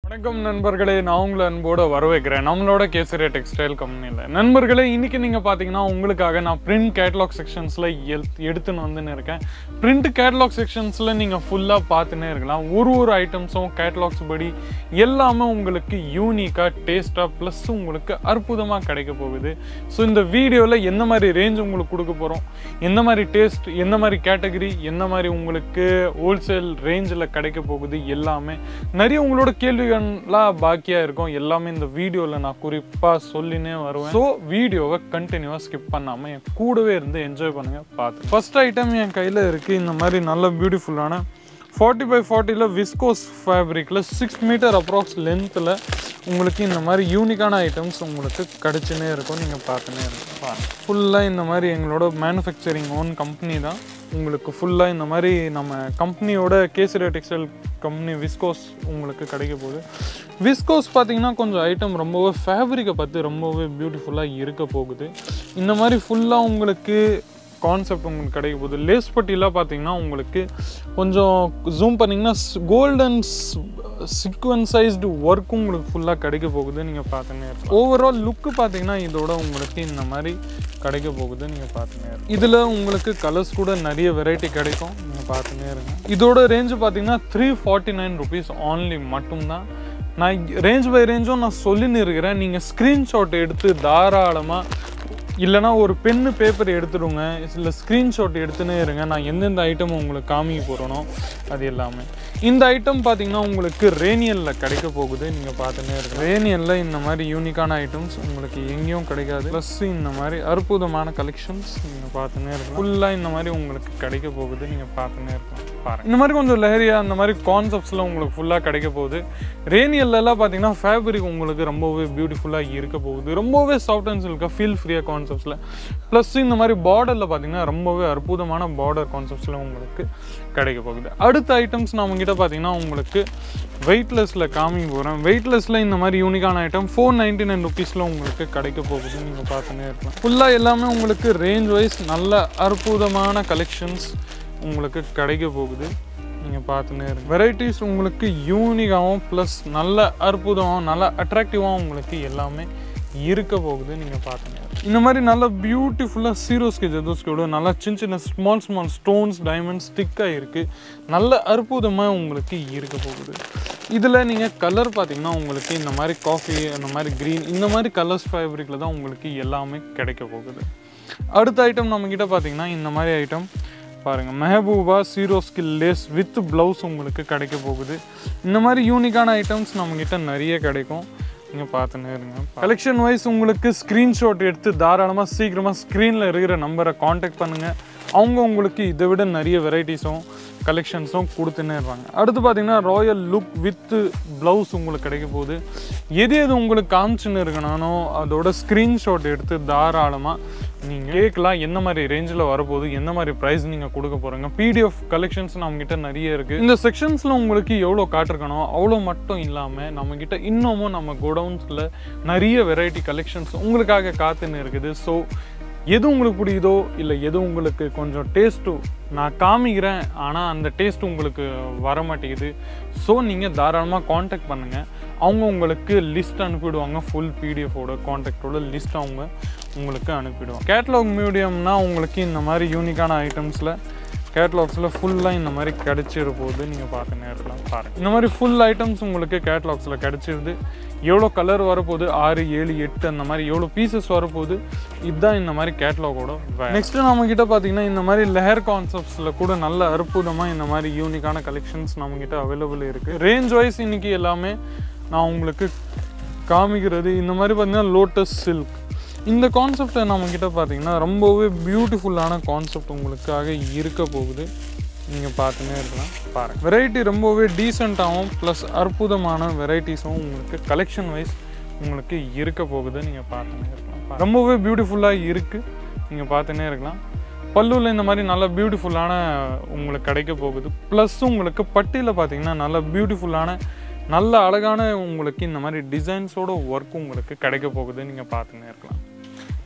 வணக்கம் நண்பர்களே நான் உங்களை அன்போட வரவேற்கிறேன் நம்மளோட கேசரி டெக்ஸ்டைல் கம்பெனியில் நண்பர்களே இன்னைக்கு நீங்கள் பார்த்தீங்கன்னா உங்களுக்காக நான் பிரிண்ட் கேட்லாக் செக்ஷன்ஸில் எடுத்துன்னு வந்துன்னு இருக்கேன் பிரிண்ட் கேட்லாக் செக்ஷன்ஸில் நீங்கள் ஃபுல்லாக பார்த்துன்னே இருக்கலாம் ஒரு ஒரு ஐட்டம்ஸும் கேட்லாக்ஸ் படி எல்லாமே உங்களுக்கு யூனிக்காக டேஸ்ட்டாக ப்ளஸ் உங்களுக்கு அற்புதமாக கிடைக்க போகுது ஸோ இந்த வீடியோவில் எந்த மாதிரி ரேஞ்ச் உங்களுக்கு கொடுக்க போகிறோம் எந்த மாதிரி டேஸ்ட் எந்த மாதிரி கேட்டகரி எந்த மாதிரி உங்களுக்கு ஹோல்சேல் ரேஞ்சில் கிடைக்க போகுது எல்லாமே நிறைய உங்களோட கேள்விகள்லாம் பாக்கியாக இருக்கும் எல்லாமே இந்த வீடியோவில் நான் குறிப்பாக சொல்லினே வருவேன் ஸோ வீடியோவை கண்டினியூவாக ஸ்கிப் பண்ணாமல் என் கூடவே இருந்து என்ஜாய் பண்ணுங்கள் பார்த்து ஃபர்ஸ்ட் ஐட்டம் என் கையில் இருக்குது இந்த மாதிரி நல்ல பியூட்டிஃபுல்லான ஃபார்ட்டி பை ஃபார்ட்டியில் விஸ்கோஸ் ஃபேப்ரிக்கில் சிக்ஸ் மீட்டர் அப்ராக்ஸ் லென்த்தில் உங்களுக்கு இந்த மாதிரி யூனிக்கான ஐட்டம்ஸ் உங்களுக்கு கிடச்சினே இருக்கும் நீங்கள் பார்த்துனே இருக்கும் ஃபுல்லாக இந்த மாதிரி எங்களோட மேனுஃபேக்சரிங் ஓன் கம்பெனி தான் உங்களுக்கு ஃபுல்லாக இந்த மாதிரி நம்ம கம்பெனியோட கேசரி டெக்ஸ்டைல் கம்பெனி விஸ்கோஸ் உங்களுக்கு கிடைக்க போகுது விஸ்கோஸ் பார்த்தீங்கன்னா கொஞ்சம் ஐட்டம் ரொம்பவே ஃபேப்ரிக்கை பார்த்து ரொம்பவே பியூட்டிஃபுல்லாக இருக்க போகுது இந்த மாதிரி ஃபுல்லாக உங்களுக்கு கான்செப்ட் உங்களுக்கு கிடைக்க போகுது லேஸ் பட்டிலாம் பார்த்தீங்கன்னா உங்களுக்கு கொஞ்சம் ஜூம் பண்ணிங்கன்னா கோல்டன் சீக்வன்சைஸ்டு ஒர்க்கும் உங்களுக்கு ஃபுல்லாக கிடைக்க போகுது நீங்கள் பார்த்துனே இருக்கலாம் ஓவரால் லுக்கு பார்த்தீங்கன்னா இதோட உங்களுக்கு இந்த மாதிரி கிடைக்க போகுது நீங்கள் பார்த்துனே இருக்கலாம் இதில் உங்களுக்கு கலர்ஸ் கூட நிறைய வெரைட்டி கிடைக்கும் நீங்கள் பார்த்துனே இருங்க இதோட ரேஞ்சு பார்த்தீங்கன்னா three forty nine rupees only மட்டும்தான் நான் ரேஞ்ச் பை ரேஞ்சும் நான் சொல்லின்னு இருக்கிறேன் நீங்கள் ஸ்க்ரீன்ஷாட் எடுத்து தாராளமாக இல்லைனா ஒரு பென்னு பேப்பர் எடுத்துடுங்க இல்லை ஸ்க்ரீன்ஷாட் எடுத்துனே இருங்க நான் எந்தெந்த ஐட்டம் உங்களுக்கு காமிக்க போகிறேனோ அது எல்லாமே இந்த ஐட்டம் பார்த்தீங்கன்னா உங்களுக்கு ரேனியலில் கிடைக்க போகுது நீங்கள் பார்த்துனே இருக்கு ரேனியலில் இந்த மாதிரி யூனிக்கான ஐட்டம்ஸ் உங்களுக்கு எங்கேயும் கிடைக்காது ப்ளஸ் இந்த மாதிரி அற்புதமான கலெக்ஷன்ஸ் நீங்கள் பார்த்துனே இருக்கலாம் ஃபுல்லாக இந்த மாதிரி உங்களுக்கு கிடைக்க போகுது நீங்கள் பார்த்துனே இருக்கலாம் பாருங்க இந்த மாதிரி கொஞ்சம் லஹரியாக அந்த மாதிரி கான்செப்ட்ஸில் உங்களுக்கு ஃபுல்லாக கிடைக்க போகுது ரேனியல்லாம் பார்த்தீங்கன்னா ஃபேப்ரிக் உங்களுக்கு ரொம்பவே பியூட்டிஃபுல்லாக இருக்க போகுது ரொம்பவே சாஃப்ட் அண்ட் சில்காக ஃபீல் ஃப்ரீயாக கான்செப்ட்ஸில் ப்ளஸ் இந்த மாதிரி பார்டரில் பார்த்தீங்கன்னா ரொம்பவே அற்புதமான பார்டர் கான்செப்ட்ஸில் உங்களுக்கு கிடைக்க போகுது அடுத்த ஐட்டம்ஸ் நான் உங்ககிட்ட பார்த்தீங்கன்னா உங்களுக்கு வெயிட்லெஸில் காமிக்க போகிறேன் வெயிட்லெஸில் இந்த மாதிரி யூனிக்கான ஐட்டம் ஃபோர் நைன்டி நைன் ருபீஸில் உங்களுக்கு கிடைக்க போகுது நீங்கள் பார்த்துனே இருக்கலாம் ஃபுல்லாக எல்லாமே உங்களுக்கு ரேஞ்ச் வைஸ் நல்ல அற்புதமான கலெக்ஷன்ஸ் உங்களுக்கு கிடைக்க போகுது நீங்கள் பார்த்துனே இருங்க வெரைட்டிஸ் உங்களுக்கு யூனிக்காகவும் ப்ளஸ் நல்ல அற்புதமாகவும் நல்ல அட்ராக்டிவாகவும் உங்களுக்கு எல்லாமே இருக்க போகுது நீங்கள் பார்த்துங்க இந்த மாதிரி நல்ல பியூட்டிஃபுல்லாக சீரோஸ்கே ஜெதோஸ்கோட நல்லா சின்ன சின்ன ஸ்மால் ஸ்மால் ஸ்டோன்ஸ் டைமண்ட்ஸ் ஸ்டிக்காக இருக்குது நல்ல அற்புதமாக உங்களுக்கு இருக்க போகுது இதில் நீங்கள் கலர் பார்த்தீங்கன்னா உங்களுக்கு இந்த மாதிரி காஃபி அந்த மாதிரி க்ரீன் இந்த மாதிரி கலர்ஸ் ஃபேப்ரிக்கில் தான் உங்களுக்கு எல்லாமே கிடைக்க போகுது அடுத்த ஐட்டம் நம்மக்கிட்ட பார்த்தீங்கன்னா இந்த மாதிரி ஐட்டம் பாருங்கள் மெஹபூபா சீரோ ஸ்கில் லேஸ் வித் ப்ளவுஸ் உங்களுக்கு கிடைக்க போகுது இந்த மாதிரி யூனிக்கான ஐட்டம்ஸ் நம்மக்கிட்ட நிறைய கிடைக்கும் நீங்கள் பார்த்துன்னு இருங்க கலெக்ஷன் வைஸ் உங்களுக்கு ஸ்க்ரீன்ஷாட் எடுத்து தாராளமாக சீக்கிரமாக ஸ்க்ரீனில் இருக்கிற நம்பரை காண்டாக்ட் பண்ணுங்கள் அவங்க உங்களுக்கு இதை விட நிறைய வெரைட்டிஸும் கலெக்ஷன்ஸும் கொடுத்துன்னே இருப்பாங்க அடுத்து பார்த்தீங்கன்னா ராயல் லுக் வித் ப்ளவுஸ் உங்களுக்கு கிடைக்க போகுது எது எது உங்களுக்கு காமிச்சுன்னு இருக்கணும்னோ அதோட ஸ்க்ரீன்ஷாட் எடுத்து தாராளமாக நீங்கள் கேட்கலாம் எந்த மாதிரி ரேஞ்சில் வரப்போகுது எந்த மாதிரி ப்ரைஸ் நீங்கள் கொடுக்க போகிறீங்க பிடிஎஃப் கலெக்ஷன்ஸ் நம்மக்கிட்ட நிறைய இருக்குது இந்த செக்ஷன்ஸில் உங்களுக்கு எவ்வளோ காட்டிருக்கணும் அவ்வளோ மட்டும் இல்லாமல் நம்மக்கிட்ட இன்னமும் நம்ம குடவுன்ஸில் நிறைய வெரைட்டி கலெக்ஷன்ஸ் உங்களுக்காக காத்துன்னு இருக்குது ஸோ எது உங்களுக்கு பிடிக்குதோ இல்லை எது உங்களுக்கு கொஞ்சம் டேஸ்ட்டு நான் காமிக்கிறேன் ஆனால் அந்த டேஸ்ட் உங்களுக்கு வர மாட்டேங்குது ஸோ நீங்கள் தாராளமாக காண்டாக்ட் பண்ணுங்கள் அவங்க உங்களுக்கு லிஸ்ட் அனுப்பிவிடுவாங்க ஃபுல் பிடிஎஃபோட காண்டாக்டோட லிஸ்ட் அவங்க உங்களுக்கு அனுப்பிவிடுவாங்க கேட்லாக் மீடியம்னா உங்களுக்கு இந்த மாதிரி யூனிக்கான ஐட்டம்ஸில் கேட்லாக்ஸில் ஃபுல்லாக இந்த மாதிரி கிடச்சிரு போகுது நீங்கள் பார்த்து நேரத்தில் பாருங்கள் இந்த மாதிரி ஃபுல் ஐட்டம்ஸ் உங்களுக்கு கேட்லாக்ஸில் கிடச்சிருது எவ்வளோ கலர் வரப்போகுது ஆறு ஏழு எட்டு அந்த மாதிரி எவ்வளோ பீசஸ் வரப்போகுது இதுதான் இந்த மாதிரி கேட்லாகோட நெக்ஸ்ட்டு நம்மக்கிட்ட பார்த்தீங்கன்னா இந்த மாதிரி லெஹர் கான்செப்ட்ஸில் கூட நல்ல அற்புதமாக இந்த மாதிரி யூனிக்கான கலெக்ஷன்ஸ் நம்மக்கிட்ட அவைலபிள் இருக்குது ரேஞ்ச் வைஸ் இன்றைக்கி எல்லாமே நான் உங்களுக்கு காமிக்கிறது இந்த மாதிரி பார்த்தீங்கன்னா லோட்டஸ் சில்க் இந்த கான்செப்டை நம்மக்கிட்ட பார்த்தீங்கன்னா ரொம்பவே பியூட்டிஃபுல்லான கான்செப்ட் உங்களுக்காக இருக்க போகுது நீங்கள் பார்த்துனே இருக்கலாம் பாருங்கள் வெரைட்டி ரொம்பவே டீசெண்டாகவும் ப்ளஸ் அற்புதமான வெரைட்டிஸும் உங்களுக்கு கலெக்ஷன் வைஸ் உங்களுக்கு இருக்க போகுது நீங்கள் பார்த்துனே இருக்கலாம் ரொம்பவே பியூட்டிஃபுல்லாக இருக்குது நீங்கள் பார்த்துனே இருக்கலாம் பல்லுவில் இந்த மாதிரி நல்ல பியூட்டிஃபுல்லான உங்களுக்கு கிடைக்க போகுது ப்ளஸ் உங்களுக்கு பட்டியில் பார்த்தீங்கன்னா நல்ல பியூட்டிஃபுல்லான நல்ல அழகான உங்களுக்கு இந்த மாதிரி டிசைன்ஸோட ஒர்க் உங்களுக்கு கிடைக்க போகுது நீங்கள் பார்த்துன்னே இருக்கலாம்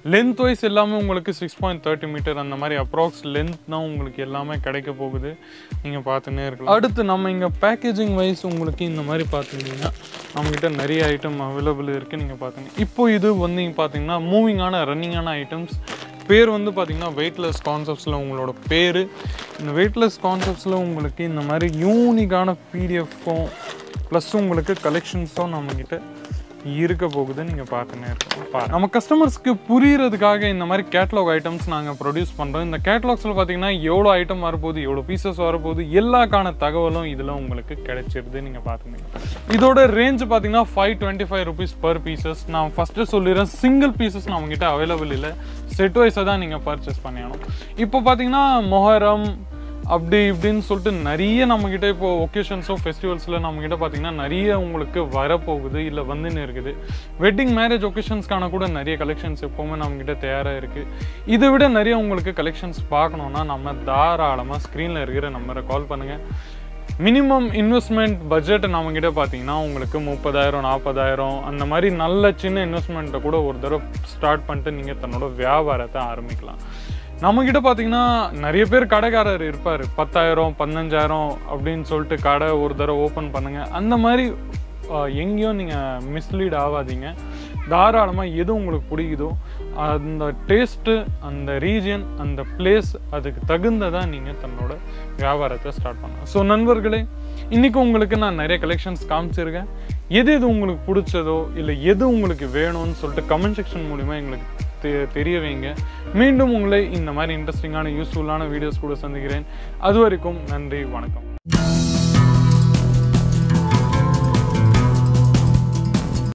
லென்த் வைஸ் எல்லாமே உங்களுக்கு சிக்ஸ் பாயிண்ட் தேர்ட்டி மீட்டர் அந்த மாதிரி அப்ராக்ஸ் லென்த் தான் உங்களுக்கு எல்லாமே கிடைக்க போகுது நீங்கள் பார்த்துன்னே இருக்கலாம் அடுத்து நம்ம இங்கே பேக்கேஜிங் வைஸ் உங்களுக்கு இந்த மாதிரி பார்த்துக்கிட்டிங்கன்னா நம்மக்கிட்ட நிறைய ஐட்டம் அவைலபிள் இருக்குது நீங்கள் பார்த்துங்க இப்போ இது வந்து பார்த்தீங்கன்னா மூவிங்கான ரன்னிங்கான ஐட்டம்ஸ் பேர் வந்து பார்த்தீங்கன்னா வெயிட்லெஸ் கான்செப்ட்ஸில் உங்களோட பேர் இந்த வெயிட்லெஸ் கான்செப்ட்ஸில் உங்களுக்கு இந்த மாதிரி யூனிக்கான பிடிஎஃப்பும் ப்ளஸ் உங்களுக்கு கலெக்ஷன்ஸும் நம்மக்கிட்ட இருக்க போகுது நீங்கள் பார்த்துன்னே இருக்கோம் பாருங்க நம்ம கஸ்டமர்ஸ்க்கு புரியறதுக்காக இந்த மாதிரி கேட்லாக் ஐட்டம்ஸ் நாங்கள் ப்ரொடியூஸ் பண்ணுறோம் இந்த கேட்லாக்ஸில் பார்த்தீங்கன்னா எவ்வளோ ஐட்டம் வரப்போகுது எவ்வளோ பீசஸ் வரப்போகுது எல்லாக்கான தகவலும் இதில் உங்களுக்கு கிடைச்சிருது நீங்கள் பார்த்துங்க இதோட ரேஞ்ச் பார்த்தீங்கன்னா five twenty five rupees per pieces நான் ஃபஸ்ட்டு சொல்லிடுறேன் சிங்கிள் பீசஸ் நம்மக்கிட்ட அவைலபிள் இல்லை செட் வைஸை தான் நீங்கள் பர்ச்சேஸ் பண்ணியாகணும் இப்போ பார்த்தீங்கன்னா மொஹரம் அப்படி இப்படின்னு சொல்லிட்டு நிறைய நம்மக்கிட்ட இப்போ ஒகேஷன்ஸோ ஃபெஸ்டிவல்ஸில் நம்மக்கிட்ட பார்த்தீங்கன்னா நிறைய உங்களுக்கு வரப்போகுது இல்லை வந்துன்னு இருக்குது வெட்டிங் மேரேஜ் ஒகேஷன்ஸ்க்கான கூட நிறைய கலெக்ஷன்ஸ் எப்போவுமே நம்மக்கிட்ட தயாராக இருக்குது இதை விட நிறைய உங்களுக்கு கலெக்ஷன்ஸ் பார்க்கணுன்னா நம்ம தாராளமாக ஸ்க்ரீனில் இருக்கிற நம்பரை கால் பண்ணுங்கள் மினிமம் இன்வெஸ்ட்மெண்ட் பட்ஜெட் நம்மக்கிட்ட பார்த்தீங்கன்னா உங்களுக்கு முப்பதாயிரம் நாற்பதாயிரம் அந்த மாதிரி நல்ல சின்ன இன்வெஸ்ட்மெண்ட்டை கூட ஒரு தடவை ஸ்டார்ட் பண்ணிட்டு நீங்கள் தன்னோட வியாபாரத்தை ஆரம்பிக்கலாம் நம்மக்கிட்ட பார்த்தீங்கன்னா நிறைய பேர் கடைக்காரர் இருப்பார் பத்தாயிரம் பதினஞ்சாயிரம் அப்படின்னு சொல்லிட்டு கடை ஒரு தடவை ஓப்பன் பண்ணுங்கள் அந்த மாதிரி ஆஹ், எங்கேயும் நீங்கள் மிஸ்லீட் ஆகாதீங்க தாராளமாக எது உங்களுக்கு பிடிக்குதோ அந்த டேஸ்ட்டு அந்த ரீஜன் அந்த பிளேஸ் அதுக்கு தகுந்ததாக நீங்கள் தன்னோட வியாபாரத்தை ஸ்டார்ட் பண்ணலாம் ஸோ நண்பர்களே இன்றைக்கி உங்களுக்கு நான் நிறைய கலெக்ஷன்ஸ் காமிச்சிருக்கேன் எது எது உங்களுக்கு பிடிச்சதோ இல்லை எது உங்களுக்கு வேணும்னு சொல்லிட்டு கமெண்ட் செக்ஷன் மூலிமா எங்களுக்கு தெ- தெரிய வைங்க மீண்டும் உங்களை இந்த மாதிரி இன்ட்ரெஸ்டிங்கான யூஸ்ஃபுல்லான வீடியோஸ் கூட சந்திக்கிறேன் அது வரைக்கும் நன்றி வணக்கம்